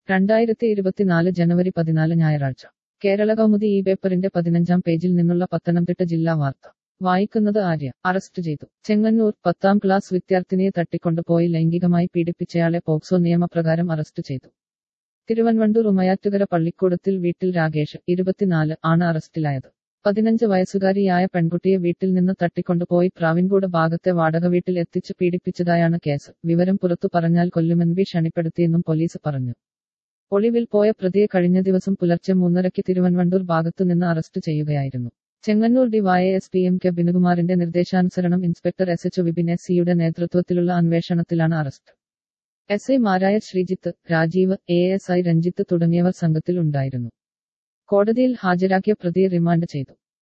രണ്ടായിരത്തി ഇരുപത്തിനാല് ജനുവരി പതിനാല് ഞായറാഴ്ച കേരള കൗമുദി ഈ പേപ്പറിന്റെ പതിനഞ്ചാം പേജിൽ നിന്നുള്ള പത്തനംതിട്ട ജില്ലാ വാർത്ത വായിക്കുന്നത് ആര്യ അറസ്റ്റ് ചെയ്തു ചെങ്ങന്നൂർ പത്താം ക്ലാസ് വിദ്യാർത്ഥിനിയെ തട്ടിക്കൊണ്ടുപോയി ലൈംഗികമായി പീഡിപ്പിച്ചയാളെ പോക്സോ നിയമപ്രകാരം അറസ്റ്റ് ചെയ്തു തിരുവൻവണ്ടൂർ ഉമയാറ്റുകര പള്ളിക്കൂടത്തിൽ വീട്ടിൽ രാകേഷ് ഇരുപത്തിനാല് ആണ് അറസ്റ്റിലായത് പതിനഞ്ച് വയസ്സുകാരിയായ പെൺകുട്ടിയെ വീട്ടിൽ നിന്ന് തട്ടിക്കൊണ്ടുപോയി പ്രാവിൻകൂട് ഭാഗത്തെ വാടക വീട്ടിൽ എത്തിച്ച് പീഡിപ്പിച്ചതായാണ് കേസ് വിവരം പുറത്തു പറഞ്ഞാൽ കൊല്ലുമെന്ന് ഭീഷണിപ്പെടുത്തിയെന്നും പോലീസ് പറഞ്ഞു ഒളിവിൽ പോയ പ്രതിയെ കഴിഞ്ഞ ദിവസം പുലർച്ചെ മൂന്നരയ്ക്ക് തിരുവൻവണ്ടൂർ ഭാഗത്തുനിന്ന് അറസ്റ്റ് ചെയ്യുകയായിരുന്നു Chengannur DYSP M K ബിനുകുമാറിന്റെ നിർദ്ദേശാനുസരണം inspector S H Vipin S സിയുടെ നേതൃത്വത്തിലുള്ള അന്വേഷണത്തിലാണ് അറസ്റ്റ് എസ് ഐ മാരായ Sreejith Rajeev A S I Ranjith തുടങ്ങിയവർ സംഘത്തിൽ ഉണ്ടായിരുന്നു കോടതിയിൽ ഹാജരാക്കിയ പ്രതിയെ റിമാൻഡ് ചെയ്തു